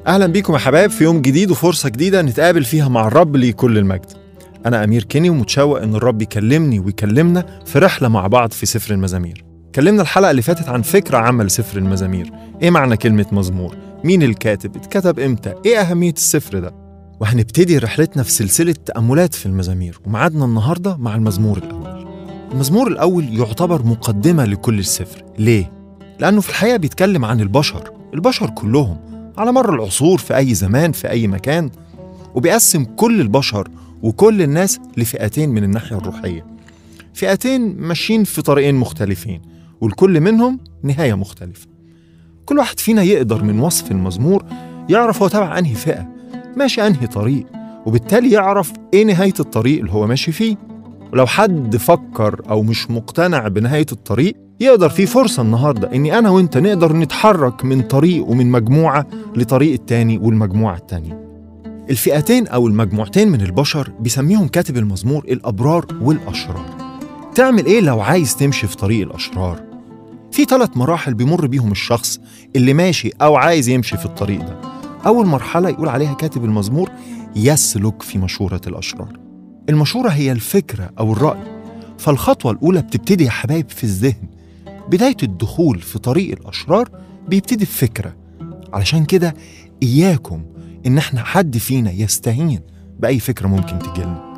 أهلا بيكم يا حبايب في يوم جديد وفرصة جديدة نتقابل فيها مع الرب ليه كل المجد أنا أمير كيني ومتشوق إن الرب يكلمني ويكلمنا في رحلة مع بعض في سفر المزامير كلمنا الحلقة اللي فاتت عن فكرة عامة لسفر المزامير إيه معنى كلمة مزمور؟ مين الكاتب؟ اتكتب إمتى؟ إيه أهمية السفر ده؟ وهنبتدي رحلتنا في سلسلة تأملات في المزامير ومعادنا النهاردة مع المزمور الأول المزمور الأول يعتبر مقدمة لكل السفر ليه؟ لأنه في الحقيقة بيتكلم عن البشر البشر كلهم على مر العصور في أي زمان في أي مكان وبيقسم كل البشر وكل الناس لفئتين من الناحية الروحية فئتين ماشيين في طريقين مختلفين والكل منهم نهاية مختلفة كل واحد فينا يقدر من وصف المزمور يعرف هو تبع أنهي فئة ماشي أنهي طريق وبالتالي يعرف إيه نهاية الطريق اللي هو ماشي فيه ولو حد فكر أو مش مقتنع بنهاية الطريق يقدر في فرصة النهاردة إني أنا وإنت نقدر نتحرك من طريق ومن مجموعة لطريق التاني والمجموعة التانية الفئتين أو المجموعتين من البشر بيسميهم كاتب المزمور الأبرار والأشرار تعمل إيه لو عايز تمشي في طريق الأشرار؟ في ثلاث مراحل بيمر بيهم الشخص اللي ماشي أو عايز يمشي في الطريق ده أول مرحلة يقول عليها كاتب المزمور يسلك في مشورة الأشرار المشورة هي الفكرة أو الرأي فالخطوة الأولى بتبتدي يا حبايب في الذهن بداية الدخول في طريق الأشرار بيبتدي بفكرة علشان كده إياكم إن إحنا حد فينا يستهين بأي فكرة ممكن تجيلنا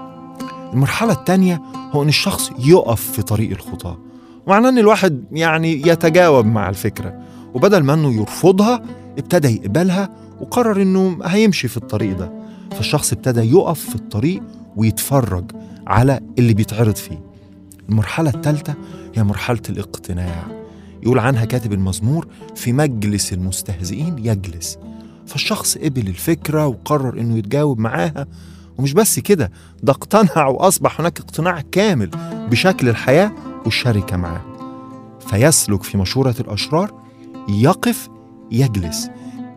المرحلة التانية هو إن الشخص يقف في طريق الخطاة معناه إن الواحد يعني يتجاوب مع الفكرة وبدل ما إنه يرفضها ابتدى يقبلها وقرر إنه هيمشي في الطريق ده فالشخص ابتدى يقف في الطريق ويتفرج على اللي بيتعرض فيه المرحلة الثالثة هي مرحلة الاقتناع يقول عنها كاتب المزمور في مجلس المستهزئين يجلس فالشخص قبل الفكرة وقرر انه يتجاوب معاها ومش بس كده ده اقتنع واصبح هناك اقتناع كامل بشكل الحياة والشركة معاه فيسلك في مشورة الأشرار يقف يجلس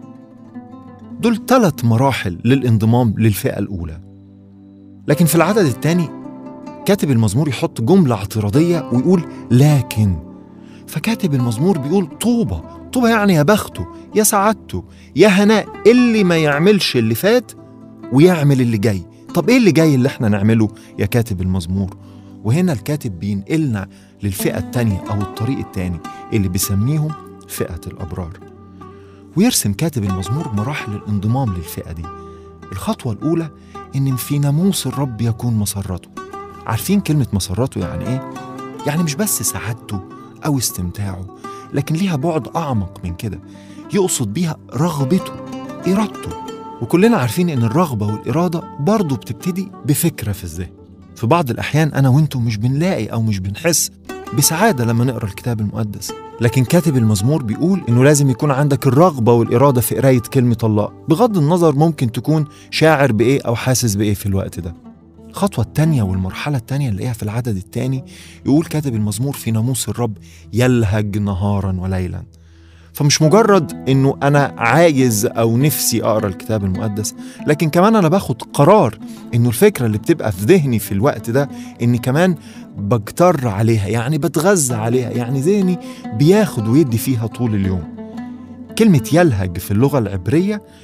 دول ثلاث مراحل للانضمام للفئة الأولى لكن في العدد الثاني كاتب المزمور يحط جملة اعتراضية ويقول لكن فكاتب المزمور بيقول طوبى طوبى يعني يا بخته يا سعادته يا هناء اللي ما يعملش اللي فات ويعمل اللي جاي طب ايه اللي جاي اللي احنا نعمله يا كاتب المزمور وهنا الكاتب بينقلنا للفئة التانية أو الطريق التاني اللي بيسميهم فئة الأبرار ويرسم كاتب المزمور مراحل الانضمام للفئة دي الخطوة الأولى إن في ناموس الرب يكون مسرته عارفين كلمة مسرته يعني إيه؟ يعني مش بس سعادته أو استمتاعه لكن ليها بعد أعمق من كده يقصد بيها رغبته إرادته وكلنا عارفين إن الرغبة والإرادة برضه بتبتدي بفكرة في الذهن في بعض الأحيان أنا وإنتم مش بنلاقي أو مش بنحس بسعادة لما نقرأ الكتاب المقدس لكن كاتب المزمور بيقول إنه لازم يكون عندك الرغبة والإرادة في قراية كلمة الله بغض النظر ممكن تكون شاعر بإيه أو حاسس بإيه في الوقت ده الخطوة التانية والمرحلة التانية اللي هي في العدد التاني يقول كاتب المزمور في ناموس الرب يلهج نهارا وليلا فمش مجرد انه انا عايز او نفسي اقرا الكتاب المقدس لكن كمان انا باخد قرار انه الفكره اللي بتبقى في ذهني في الوقت ده اني كمان بجتر عليها يعني بتغذى عليها يعني ذهني بياخد ويدي فيها طول اليوم كلمه يلهج في اللغه العبريه